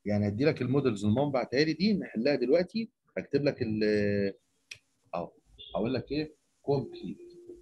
يعني هدي لك المودلز اللي ماما بعتها لي دي نحلها دلوقتي هكتب لك ال اهو هقول لك ايه كومبليت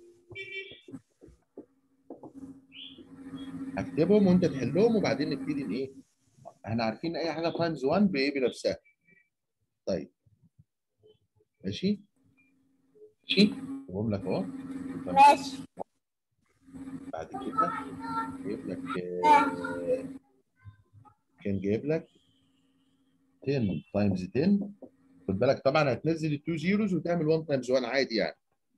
هكتبهم وانت تحلهم وبعدين نبتدي ان ايه احنا عارفين اي حاجه تايمز 1 بايه بنفسها طيب ماشي ماشي اقوم لك اهو ماشي بعد كده جايب لك آه، كان جايب لك 10 تايمز 10 خد بالك طبعا هتنزل التو زيروز وتعمل 1 تايمز 1 عادي يعني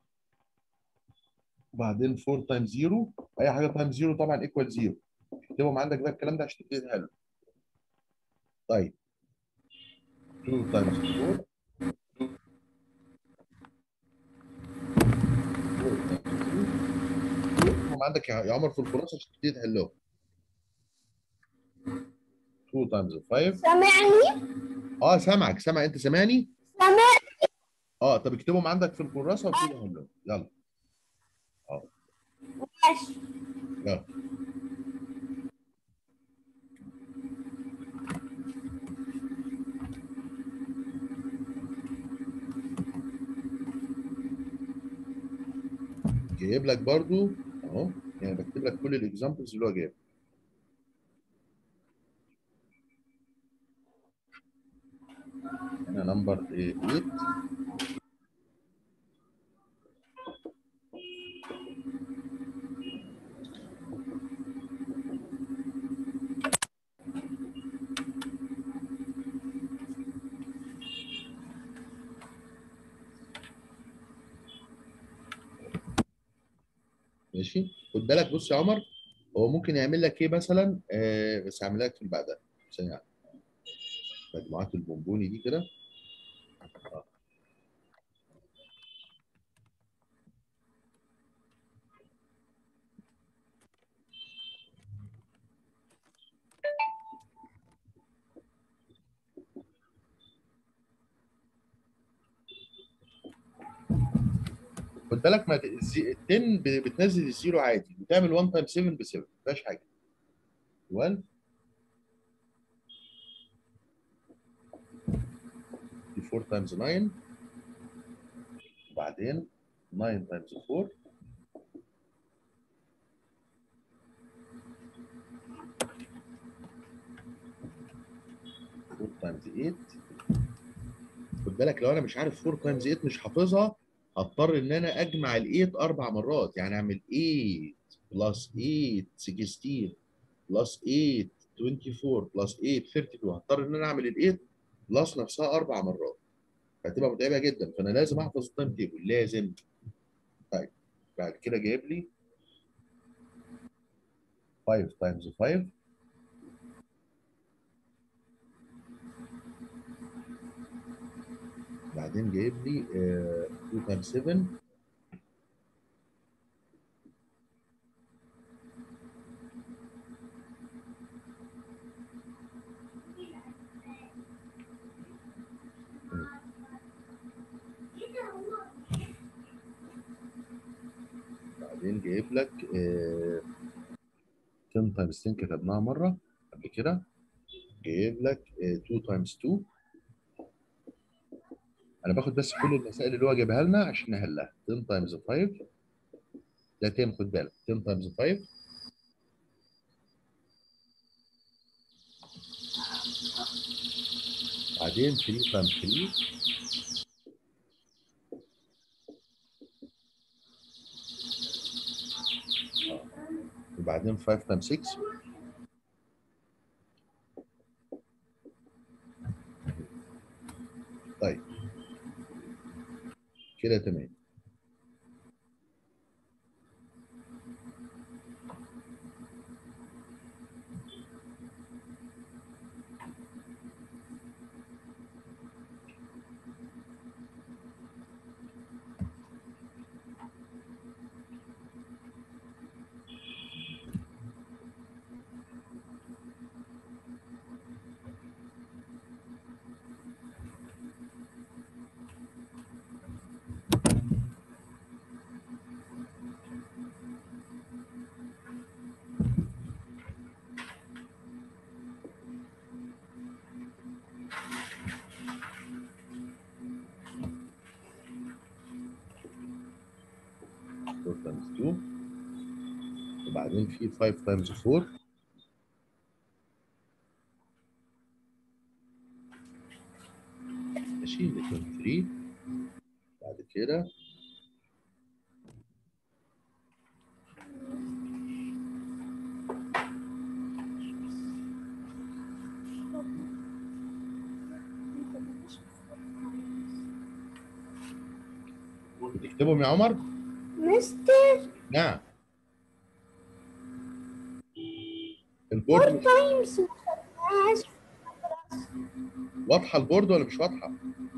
وبعدين 4 تايمز 0 اي حاجه تايمز 0 طبعا ايكوال 0 اكتبهم عندك بقى الكلام ده عشان تبتدي تحله طيب 2 تايمز 4 هم عندك يا عمر في الخلاصه عشان تبتدي تحلهم 2 تايمز 5 سامعني اه سامعك سامع انت سامعني سامعني اه طب اكتبهم عندك في الكراسه وابتدي تحلهم يلا ماشي يلا جايب لك برضو اهو يعني بكتب لك كل الاكزامبلز اللي هو جايبها هنا نمبر 8 ماشي خد بالك بص يا عمر هو ممكن يعمل لك ايه مثلا آه بس هعملها لك في اللي بعدها ثانيه واحدة. مجموعات البونبوني دي كده آه. خد بالك ما ت- الزي- ال 10 ب- بتنزل الزيرو عادي بتعمل 1 تايم 7 ب 7 ما فيهاش حاجه 1 دي 4 تايمز 9 وبعدين 9 تايمز 4 4 تايمز 8 خد بالك لو انا مش عارف 4 تايمز 8 مش حافظها هضطر ان انا اجمع ال 8 اربع مرات يعني اعمل 8 بلس 8 16 بلس 8 24 بلس 8 32 هضطر ان انا اعمل ال 8 بلس نفسها اربع مرات هتبقى متعبه جدا فانا لازم احفظ التايم تيبل لازم طيب بعد كده جايب لي 5 تايمز 5 بعدين جايب لي آه، 2 تايمز 7 بعدين جايب لك آه، 10 تايمز 10 كتبناها مره قبل كده جايب لك آه، 2 تايمز 2 انا باخد بس كل المسائل اللي هو جايبها لنا عشان نحلها 10 تايمز 5 ده 10 خد بالك 10 تايمز 5 بعدين 3 تايمز 3 وبعدين 5 تايمز 6 طيب كده تمام تايمز 2 وبعدين في 5 تايمز 4 ماشي ده كان 3 بعد كده بتكتبهم يا عمر؟ مستر نعم فور البورد تايمز ما خدناهاش واضحه البورد ولا مش واضحه؟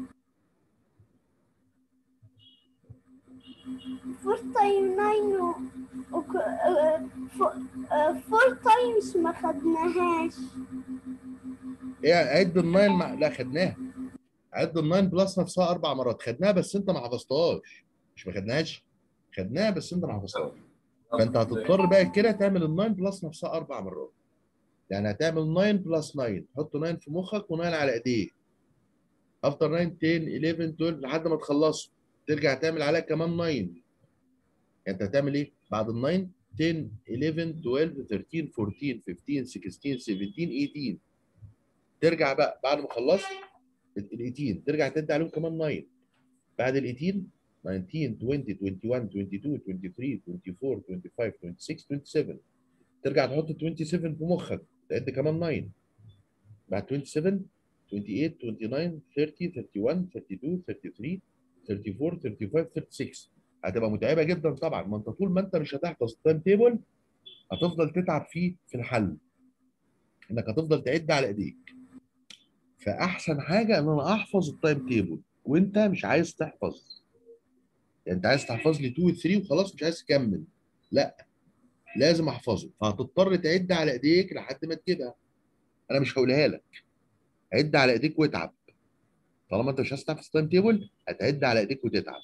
فور تايم ناين و... وك... آه، فو- آه، فور تايمز ما خدناهاش ايه عد الناين مع... لا خدناها عد الناين بلس نفسها اربع مرات خدناها بس انت ما حفظتهاش مش ما خدناهاش خدناها بس انت ما حفظتهاش فانت هتضطر بقى كده تعمل الناين بلس نفسها اربع مرات يعني هتعمل 9 بلس 9 تحط 9 في مخك و9 على ايديك افتر 9 10 11 12 لحد ما تخلصوا ترجع تعمل عليها كمان 9 يعني انت هتعمل ايه بعد ال 9 10 11 12 13 14 15 16 17 18 ترجع بقى بعد ما خلصت ال 18 ترجع تدي عليهم كمان 9 بعد ال 18 19 20 21 22 23 24 25 26 27 ترجع تحط 27 في مخك تعد كمان 9 بعد 27 28 29 30 31 32 33 34 35 36 هتبقى متعبه جدا طبعا ما انت طول ما انت مش هتحفظ التايم تيبل هتفضل تتعب فيه في الحل انك هتفضل تعد على ايديك فاحسن حاجه ان انا احفظ التايم تيبل وانت مش عايز تحفظ يعني انت عايز تحفظ لي 2 و 3 وخلاص مش عايز تكمل لا لازم احفظه فهتضطر تعد على ايديك لحد ما تجيبها انا مش هقولها لك عد على ايديك واتعب طالما انت مش عايز تحفظ التايم تيبل هتعد على ايديك وتتعب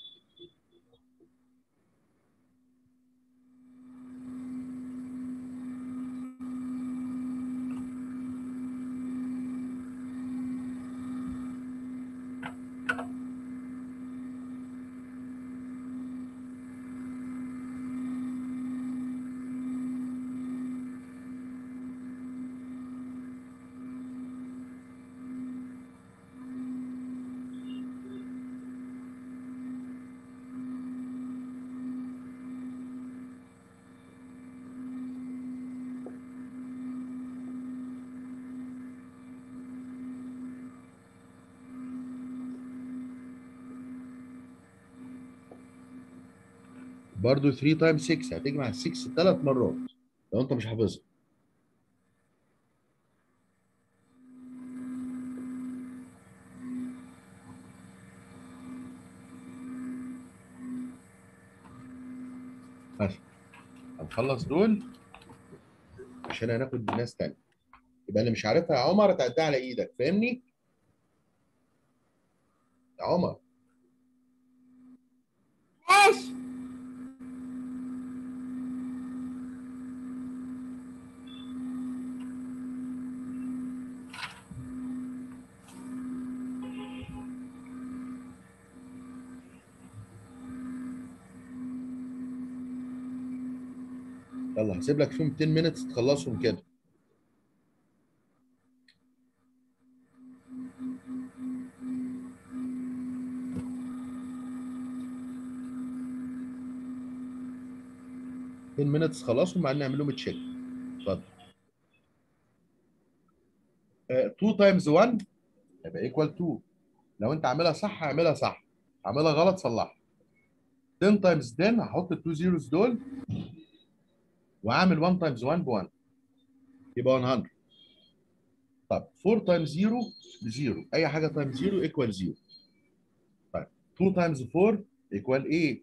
برضو 3 تايم 6 هتجمع ال 6 ثلاث مرات لو انت مش حافظها ماشي هنخلص دول عشان هناخد ناس تانية يبقى اللي مش عارفها يا عمر تعديها على ايدك فاهمني؟ يا عمر ماشي يلا هسيب لك فيهم 10 مينتس تخلصهم كده ten minutes خلصهم بعدين نعمل لهم تشيك اتفضل 2 تايمز 1 يبقى ايكوال 2 لو انت عاملها صح اعملها صح عاملها غلط صلحها 10 تايمز 10 هحط التو زيروز دول واعمل 1 تايمز 1 ب 1 يبقى 100 طب 4 تايمز 0 ب 0 اي حاجه تايمز 0 ايكوال 0 طيب 2 تايمز 4 ايكوال 8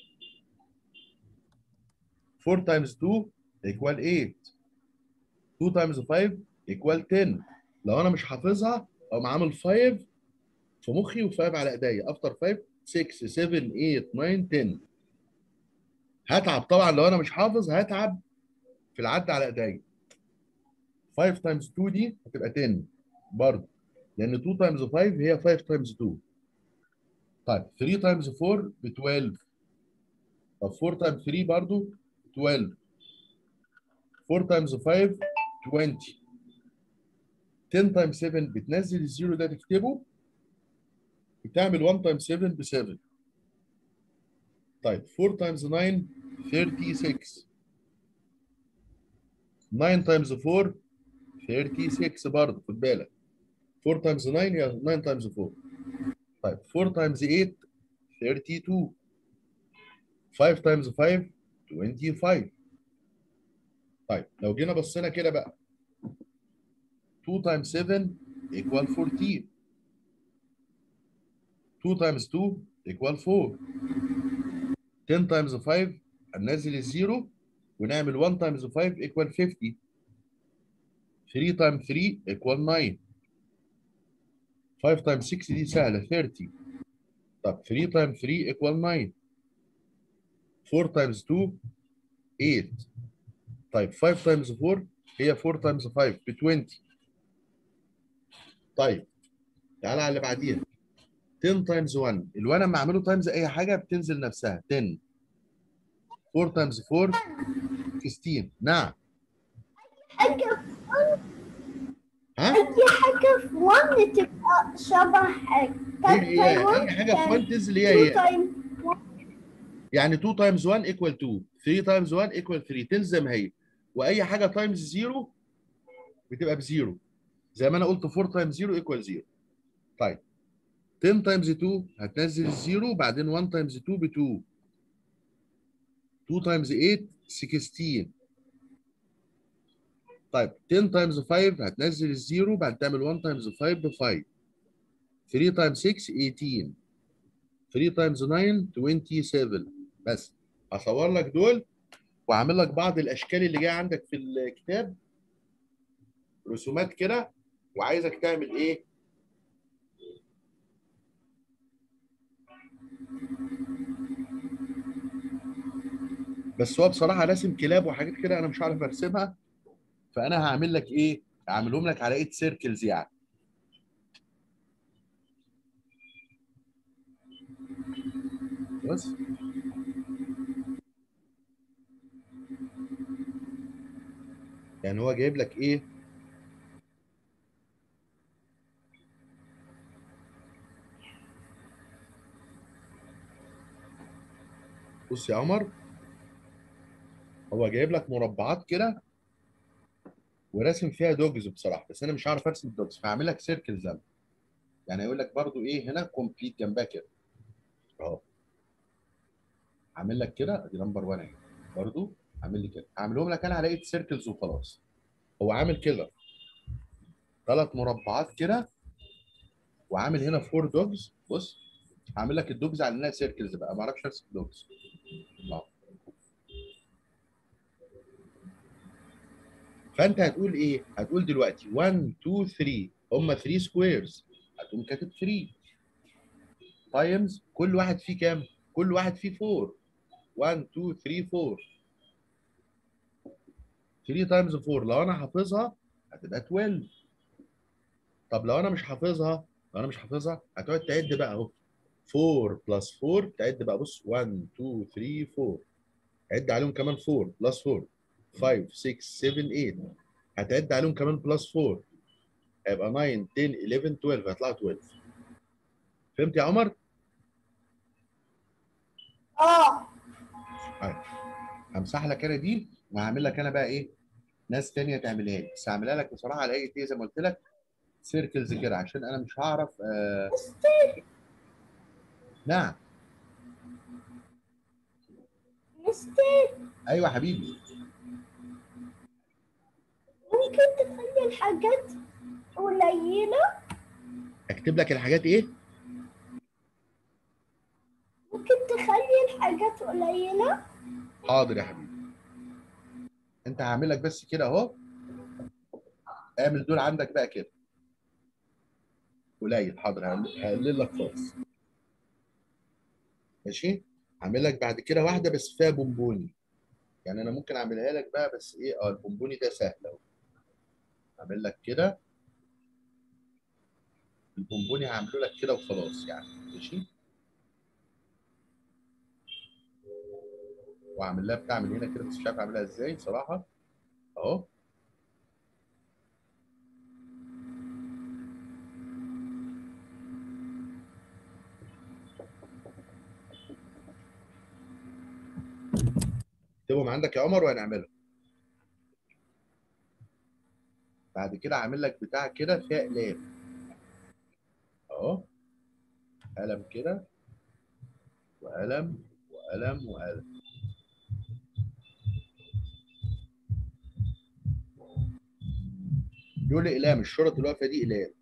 4 تايمز 2 ايكوال 8 2 تايمز 5 ايكوال 10 لو انا مش حافظها اقوم عامل 5 في مخي و5 على ايديا افتر 5 6 7 8 9 10 هتعب طبعا لو انا مش حافظ هتعب في العد على ايديا 5 تايمز 2 دي هتبقى 10 برضه لان 2 تايمز 5 هي 5 تايمز 2 طيب 3 تايمز 4 ب 12 طب 4 تايمز 3 برضو 12 4 تايمز 5 20 10 تايمز 7 بتنزل الزيرو ده تكتبه بتعمل 1 تايمز 7 ب 7 طيب 4 تايمز 9 36 9 تايمز 4 36 برضه خد بالك 4 تايمز 9 هي 9 تايمز 4 طيب 4 تايمز 8 32 5 تايمز 5 25 طيب لو جينا بصينا كده بقى 2 تايمز 7 equal 14 2 تايمز 2 equal 4 10 تايمز 5 هننزل الزيرو ونعمل 1 تايمز 5 equal 50 3 تايمز 3 equal 9 5 تايمز 6 دي سهلة 30 طب 3 تايمز 3 equal 9 4 تايمز 2 8 طيب 5 تايمز 4 هي 4 تايمز 5 ب 20 طيب تعالى على اللي بعديها 10 تايمز 1 ال1 لما اعمله تايمز اي حاجه بتنزل نفسها 10 4 تايمز 4 16 نعم حاجة ها أي حاجة في 1 تبقى شبه حاجة هي هي اي حاجه في 1 تنزل هي هي يعني 2 تايمز 1 ايكوال 2 3 تايمز 1 ايكوال 3 تلزم هي واي حاجه تايمز 0 بتبقى بزيرو زي ما انا قلت 4 تايمز 0 ايكوال 0 طيب 10 تايمز 2 هتنزل الزيرو وبعدين 1 تايمز 2 ب 2 2 تايمز 8 16 طيب 10 تايمز 5 هتنزل الزيرو بعد تعمل 1 تايمز 5 ب 5 3 تايمز 6 18 3 تايمز 9 27 بس هصور لك دول وهعمل لك بعض الاشكال اللي جايه عندك في الكتاب رسومات كده وعايزك تعمل ايه بس هو بصراحه راسم كلاب وحاجات كده انا مش عارف ارسمها فانا هعمل لك ايه هعملهم لك على ايد سيركلز يعني بس يعني هو جايب لك ايه بص يا عمر هو جايب لك مربعات كده وراسم فيها دوجز بصراحه بس انا مش عارف ارسم دوجز فهعمل لك سيركلز انا يعني يقول لك برضو ايه هنا كومبليت جنبها كده اهو عامل لك كده ادي نمبر 1 اهي برضو عامل لي كده هعملهم لك انا على ايد سيركلز وخلاص هو عامل كده ثلاث مربعات كده وعامل هنا فور دوجز بص هعمل لك الدوجز على انها سيركلز بقى ما اعرفش ارسم دوجز اهو فانت هتقول ايه؟ هتقول دلوقتي 1 2 3 هم 3 سكويرز هتقوم كاتب 3 تايمز كل واحد فيه كام؟ كل واحد فيه 4 1 2 3 4 3 تايمز 4 لو انا حافظها هتبقى 12 طب لو انا مش حافظها لو انا مش حافظها هتقعد تعد بقى اهو 4 بلس 4 تعد بقى بص 1 2 3 4 عد عليهم كمان 4 بلس 4 5 6 7 8 هتعد عليهم كمان بلس 4 هيبقى 9 10 11 12 هيطلعوا 12 فهمت يا عمر؟ اه همسح لك انا دي وهعمل لك انا بقى ايه؟ ناس تانية تعملها لي بس هعملها لك بصراحه على ايه ايه زي ما قلت لك سيركلز كده عشان انا مش هعرف آه... نعم مستر ايوه يا حبيبي ممكن تخلي الحاجات قليلة اكتب لك الحاجات ايه؟ ممكن تخلي الحاجات قليلة حاضر يا حبيبي انت هعمل لك بس كده اهو اعمل دول عندك بقى كده قليل حاضر هقل- هقلل لك خالص ماشي هعمل لك بعد كده واحده بس فيها بونبوني يعني انا ممكن اعملها لك بقى بس ايه اه البونبوني ده سهل اهو اعمل لك كده البونبوني هعمله لك كده وخلاص يعني ماشي واعمل لها بتاع من هنا كده بس مش عارف اعملها ازاي صراحه اهو اكتبهم عندك يا عمر وهنعملهم بعد كده عامل لك بتاع كده فيها اقلام اهو قلم كده وقلم وقلم وقلم دول اقلام الشرط اللي واقفه دي اقلام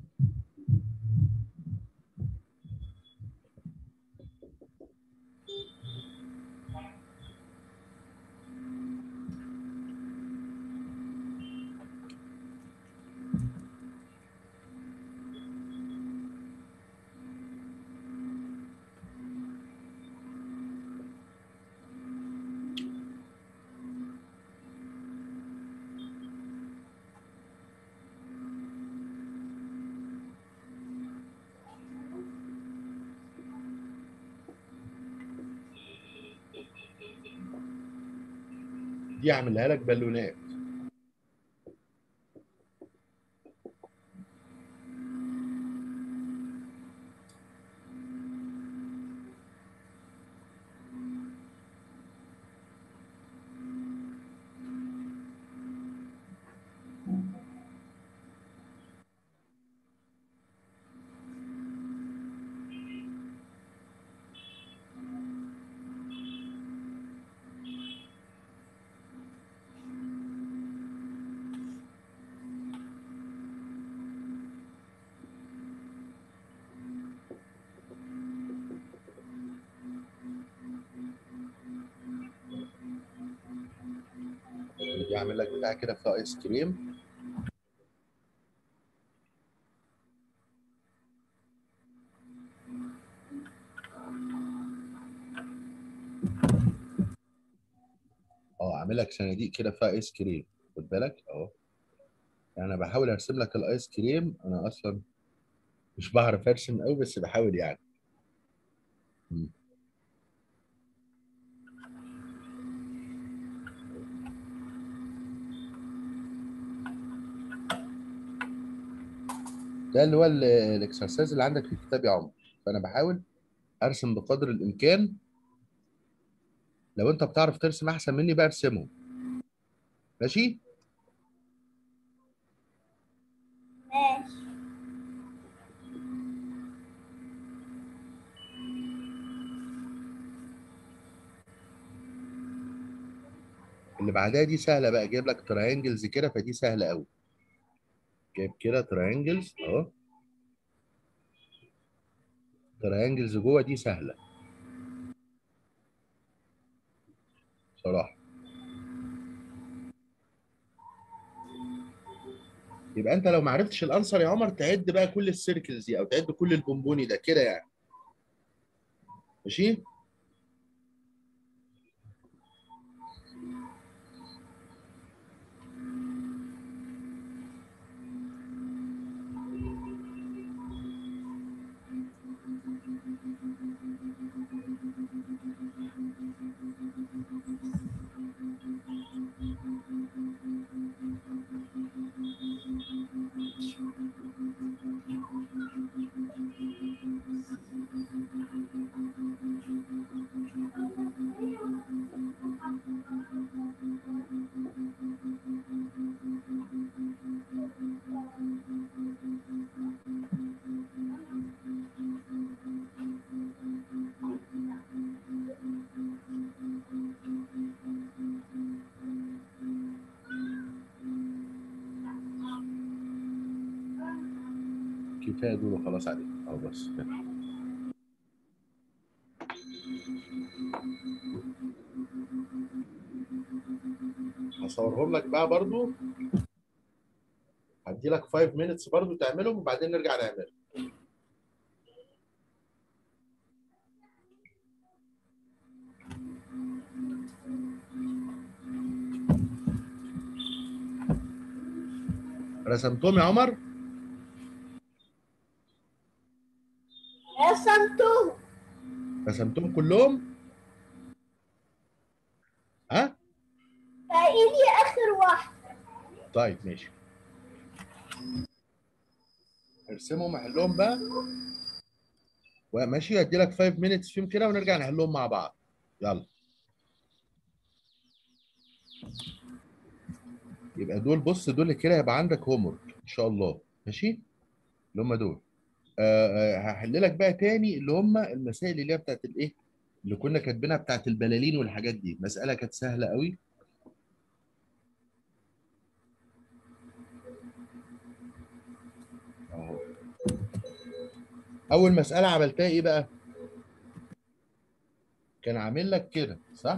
دي اعملها لك بالونات دي اعمل لك بتاع كده فيها ايس كريم اه اعمل لك صناديق كده فيها ايس كريم خد بالك اهو يعني انا بحاول ارسم لك الايس كريم انا اصلا مش بعرف ارسم قوي بس بحاول يعني مم. ده اللي هو ال- الاكسرسايز اللي عندك في الكتاب يا عمر فانا بحاول ارسم بقدر الامكان لو انت بتعرف ترسم احسن مني بقى ارسمهم ماشي ماشي اللي بعدها دي سهله بقى جايب لك تراينجلز كده فدي سهله قوي جايب كده تراينجلز اهو تراينجلز جوه دي سهله صراحه يبقى انت لو ما عرفتش الانسر يا عمر تعد بقى كل السيركلز دي او تعد كل البونبوني ده كده يعني ماشي كفايه دول وخلاص عليك اهو بس كده. هصورهم لك بقى برضو هدي لك 5 minutes برضو تعملهم وبعدين نرجع نعمل رسمتهم يا عمر رسمته رسمتهم كلهم طيب ماشي ارسمهم احلهم بقى وماشي ادي لك 5 minutes فيهم كده ونرجع نحلهم مع بعض يلا يبقى دول بص دول كده هيبقى عندك هوم ان شاء الله ماشي اللي هم دول آه آه، هحل لك بقى تاني اللي هم المسائل اللي هي بتاعت الايه اللي كنا كاتبينها بتاعت البلالين والحاجات دي مسألة كانت سهلة قوي اهو اول مسألة عملتها ايه بقى كان عامل لك كده صح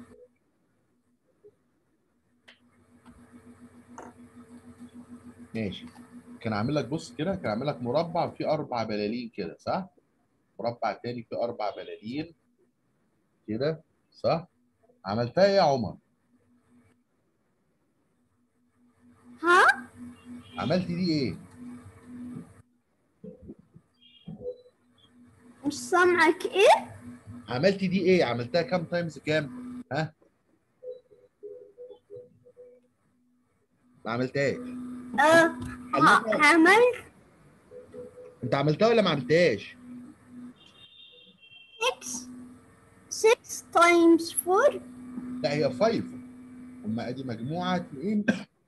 ماشي كان عامل لك بص كده كان عامل لك مربع فيه اربع بلالين كده صح مربع تاني فيه اربع بلالين كده صح عملتها ايه يا عمر ها عملت دي ايه مش سامعك ايه عملت دي ايه عملتها كام تايمز كام ها ما عملتهاش آه حلتها. ع- عملت انت عملتها ولا ما عملتهاش 6 6 times 4 لا هي 5 هم ادي مجموعه اتنين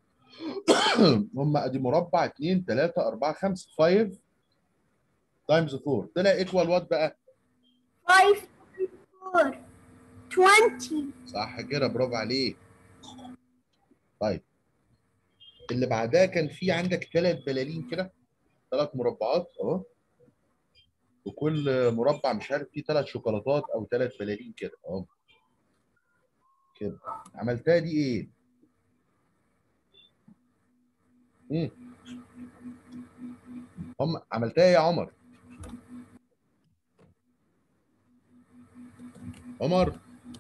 هم ادي مربع 2 3 4 5 5 تايمز 4 طلع ايكوال وات بقى 5 times 4 20 صح كده برافو عليك طيب اللي بعدها كان في عندك ثلاث بلالين كده ثلاث مربعات اهو وكل مربع مش عارف فيه ثلاث شوكولاتات او ثلاث بلالين كده اهو كده عملتها دي ايه؟ مم. هم عملتها ايه يا عمر؟ عمر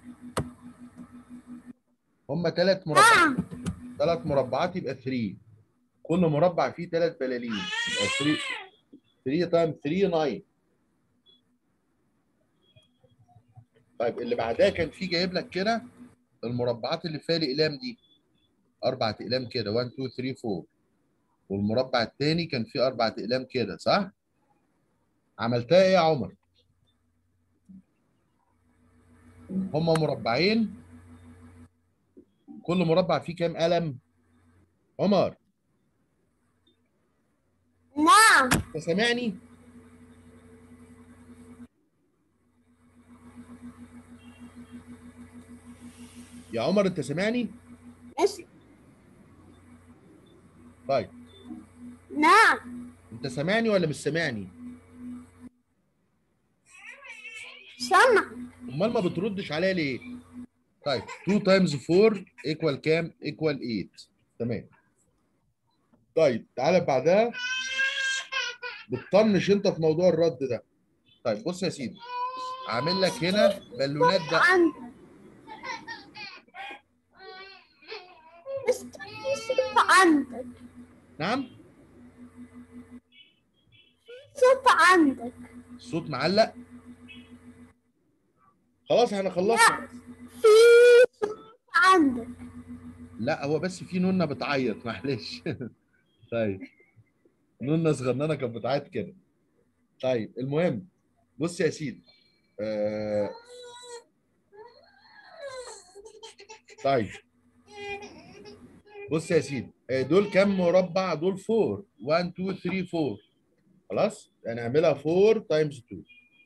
هم ثلاث مربعات نعم ثلاث مربعات يبقى 3 كل مربع فيه ثلاث بلالين يبقى 3 3 تايم 3 9 طيب اللي بعدها كان في جايب لك كده المربعات اللي فيها الاقلام دي اربع اقلام كده 1 2 3 4 والمربع الثاني كان فيه اربع اقلام كده صح؟ عملتها ايه يا عمر؟ هما مربعين كل مربع فيه كام قلم؟ عمر نعم انت سامعني؟ يا عمر انت سامعني؟ اس- طيب نعم انت سامعني ولا مش سامعني؟ سمع امال ما بتردش عليا ليه؟ طيب 2 تايمز 4 ايكوال كام؟ ايكوال 8 تمام طيب تعالى بعدها بتطنش انت في موضوع الرد ده طيب بص يا سيدي عامل لك هنا بالونات ده عندك مستر في صوت عندك نعم صوت عندك الصوت معلق خلاص احنا خلصنا في صوت عندك لا هو بس في نونه بتعيط معلش طيب نونه صغننه كانت بتعيط كده طيب المهم بص يا سيدي آه... طيب بص يا سيدي آه، دول كام مربع دول 4 1 2 3 4 خلاص هنعملها 4 تايمز 2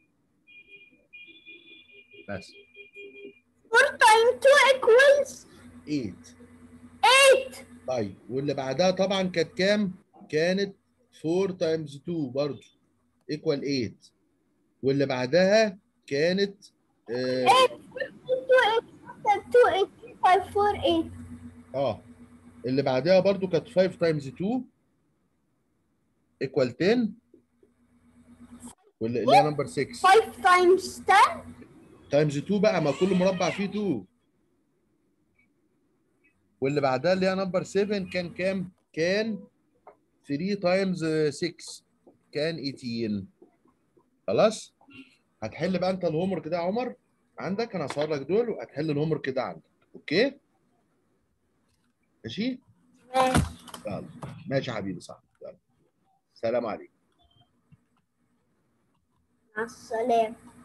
بس 4 times 2 equals 8 8 طيب واللي بعدها طبعا كانت كام؟ كانت 4 تايمز 2 برضه ايكوال 8 واللي بعدها كانت اه, 2 2 5 4 8 آه. اللي بعدها برضه كانت 5 تايمز 2 ايكوال 10 واللي اللي هي نمبر 6 5 times 10 تايمز 2 بقى ما كل مربع فيه 2 واللي بعدها اللي هي نمبر 7 كان كام؟ كان 3 تايمز 6 كان 18 خلاص؟ هتحل بقى انت الهوم ورك ده يا عمر عندك انا هصور لك دول وهتحل الهوم ورك ده عندك اوكي؟ ماشي؟ ماشي يلا ماشي يا حبيبي صح يلا سلام عليكم مع السلامة